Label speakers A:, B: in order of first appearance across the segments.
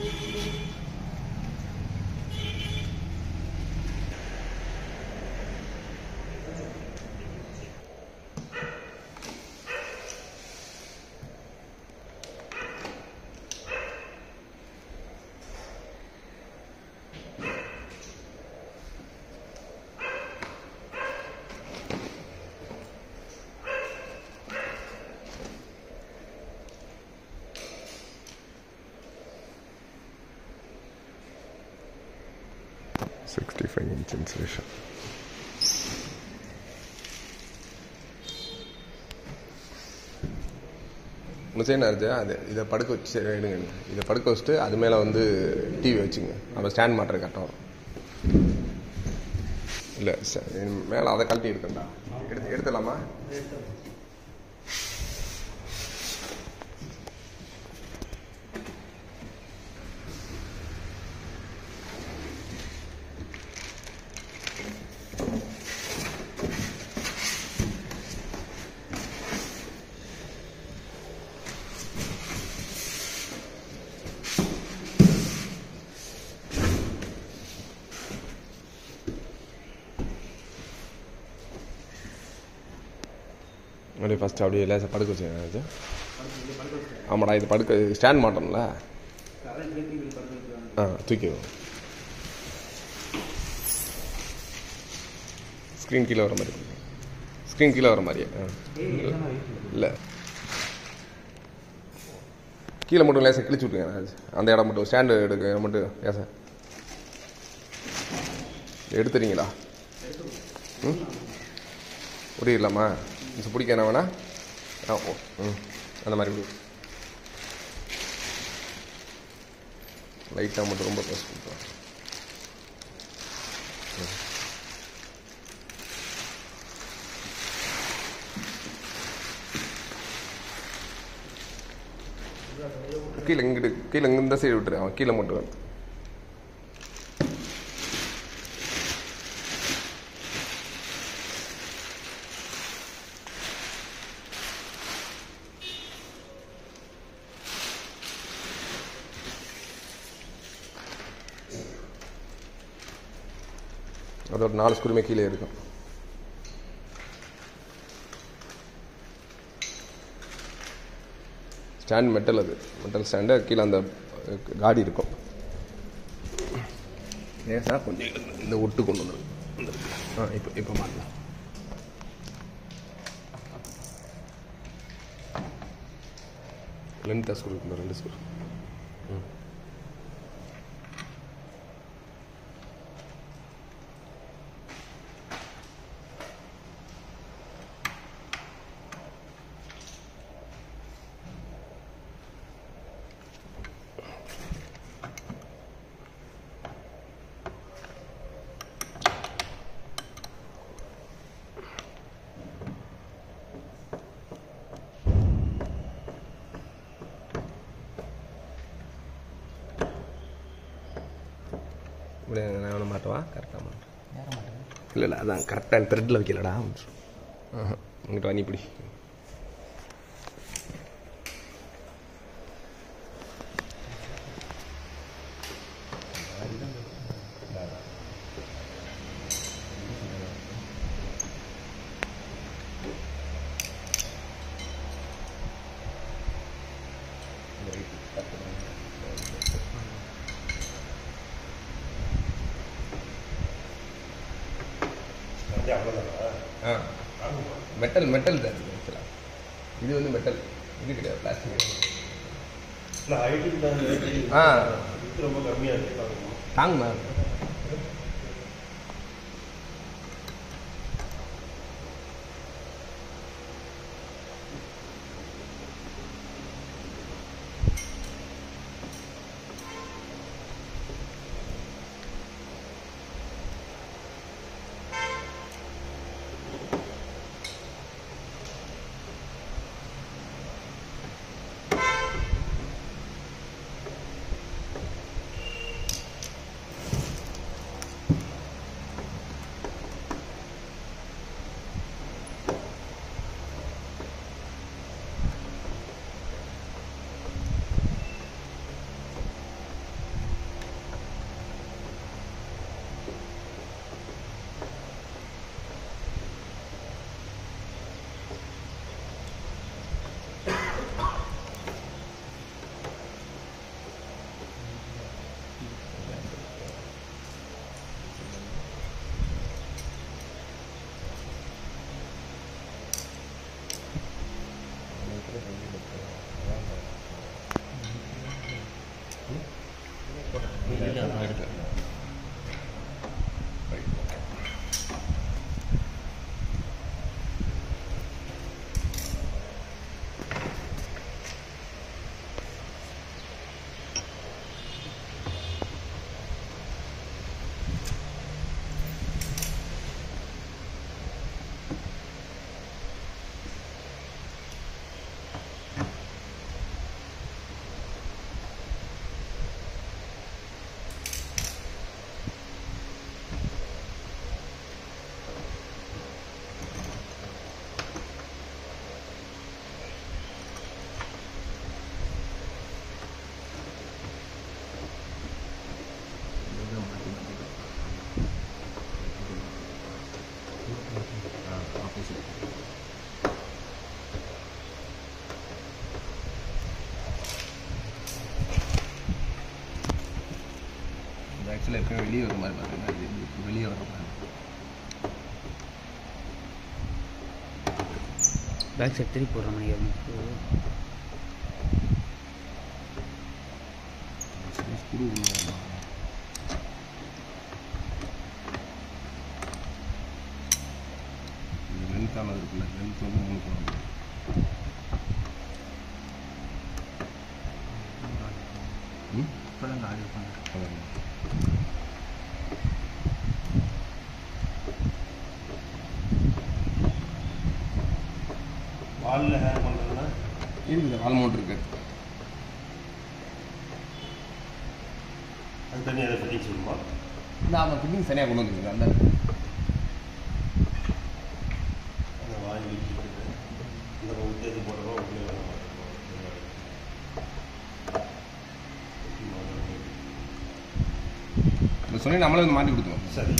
A: Sixty five inch insulation முசைன் அர்ஜு அது இதை படுக்க வச்சு சரி, எடுங்க எடுங்க. இதை படுக்க வச்சுட்டு அது மேலே வந்து டிவி வச்சுங்க நம்ம ஸ்டாண்ட் மாட்டுற கரெக்டாக வரும் இல்லை மேலே அதை கழட்டி எடுக்கண்டா எடுத்து எடுத்துடலாமா அப்படியே ஃபஸ்ட்டு அப்படியே லேசாக படுக்க வச்சுங்க அது ஆமாடா இது படுக்க ஸ்டாண்ட் மாட்டோம்ல ஆ தூக்கி ஸ்க்ரீன் கீழே வர மாதிரி ஸ்க்ரீன் கீழே வர மாதிரியே ஆ இல்லை கீழே மட்டும் லேசாக கிழிச்சு விட்டுங்க அது. அந்த இடம் மட்டும் ஸ்டாண்டு எடுக்க இடம் மட்டும் லேசாக எடுத்துறீங்களா ம் புரியலாமா இது பிடிக்க என்ன வேணா ஆ ஓ ம் அந்த மாதிரி விடு லைட்டாக மட்டும் ரொம்ப ப்ரெஸ் பண்ணுறோம் கீழே இங்கிட்டு கீழே இங்க இந்த சைடு விட்டுரு அவன் கீழே மட்டும் வந்து அதோட நாலு ஸ்க்ரூமே கீழே இருக்கும் ஸ்டாண்ட் மெட்டல் அது மெட்டல் ஸ்டாண்டு கீழே அந்த அஹ், காடி இருக்கும் லேசாக கொஞ்சம் இந்த ஒட்டு கொண்டு வந்துடும் ஆ இப்போ இப்போ மாட்டலாம் லென்த்தாக ஸ்க்ரூ இந்த ரெண்டு ஸ்க்ரூ இப்படி நான் ஒன்று மாட்டவா கரெக்டாக மாட்டேன் இல்லை இல்லை அதான் கரெக்டாக த்ரெட்டில் வைக்கலடா ஆஹா இங்கிட்ட வா நீ இப்படி ஆ மெட்டல் மெட்டல் தான் இது ஆக்சுவலாக இது வந்து மெட்டல் இது கிடையாது பிளாஸ்டிக் ஆ
B: ரொம்ப கம்மியாக இருக்கு
A: தாங்குமா ஆக்சுவலாக எப்பயும் வெளியே வர மாதிரி பார்த்தீங்கன்னா இது இப்ப வெளியே வர மாதிரி
C: பேக் சைட் திருப்பி போடுற மாதிரி எனக்கு
A: ஸ்க்ரூ உள்ள வரணும். இது லென்த்தானது இருக்குல்ல லென்த் வந்து மூணு போடணும் ம்
C: இப்போ தான் ஆர்டர் பண்ணுறேன்
A: அதான்.
B: வாலில் ஹேர் பண்ணுறதுன்னா
A: இருக்குது ஆல் மவுண்ட் இருக்கு
B: அது தனியாக ஃபிட்டிங் சொல்லுமா
A: நான் அந்த ஃபிட்டிங் தனியாக கொண்டு வந்துருக்கேன் அந்த
B: அதை வாங்கி வச்சுக்கிட்டு இந்த உத்தேசம் போடுறோம் உள்ளே வர
A: இந்த சொல்லி நம்மளே வந்து மாட்டி கொடுத்துருவோம்
B: சரி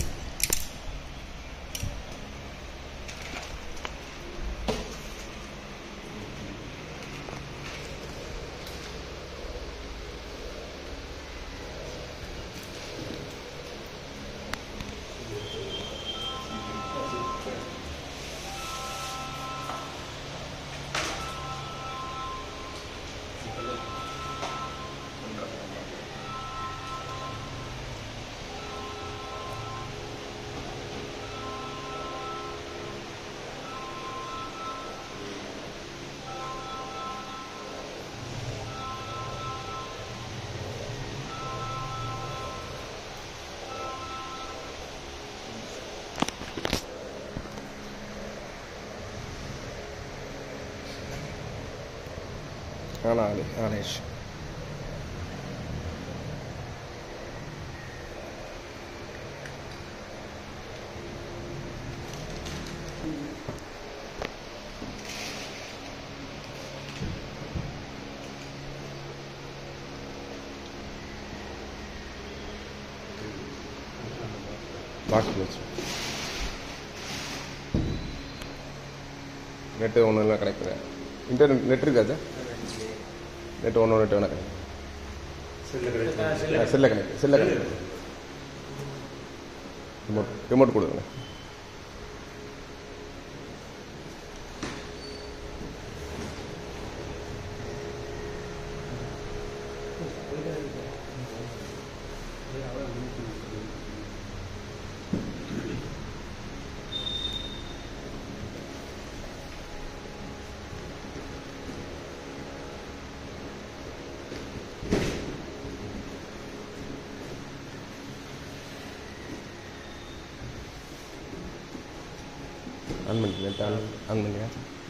A: ஆ நாலு நாலேஷ் பாக்ஸ் வச்சு நெட்டு ஒன்றும் இல்லை கிடைக்குது இன்டர்நெட் நெட் இருக்கா சார் நெட் ஒன்று நெட் வேணா கிடைக்கும்
B: செல்லில் கிடைக்கும்
A: செல்ல கணக்கு செல்ல கணக்கு ரிமோட் ரிமோட் கொடுங்க ஆன் பண்ணி நெட் ஆன் ஆன் பண்ணியா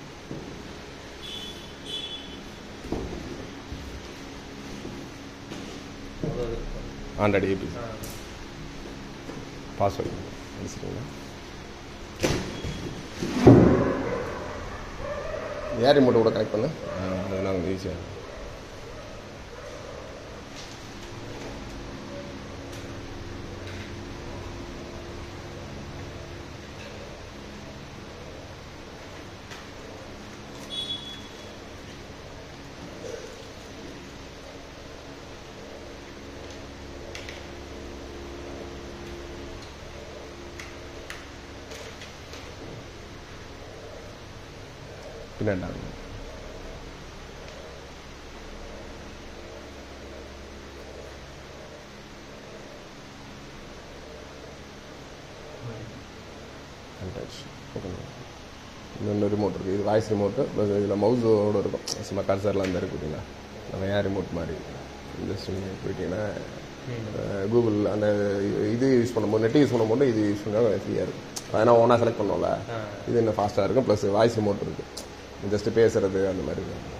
A: ஆண்ட்ராய்டு ஏபி பாஸ்வேர்டு அடிச்சிட்டிங்களா ஏர் ரிமோட்டை கூட கனெக்ட் பண்ணு அது நாங்கள் ஈஸியாக பின்னாடி ஆச்சு ஓகே இன்னொன்று ரிமோட் இருக்குது இது வாய்ஸ் ரிமோட்டு ப்ளஸ் இதில் மவுஸோடு இருக்கும் சும்மா கர்சர்லாம் அந்த இருக்கு பார்த்தீங்களா நம்ம ஏன் ரிமோட் மாதிரி ஜஸ்ட் நீங்கள் போயிட்டீங்கன்னா கூகுள் அந்த இது யூஸ் பண்ணும்போது நெட் யூஸ் பண்ணும்போது இது யூஸ் பண்ணால் ஃப்ரீயாக இருக்கும் அதனால் ஒன்றா செலக்ட் பண்ணோம்ல இது இன்னும் ஃபாஸ்ட்டாக இருக்கும் ப்ளஸ் வாய்ஸ் ரிமோட் இருக்குது ஜஸ்ட் பேசுறது அந்த மாதிரி இருக்கும்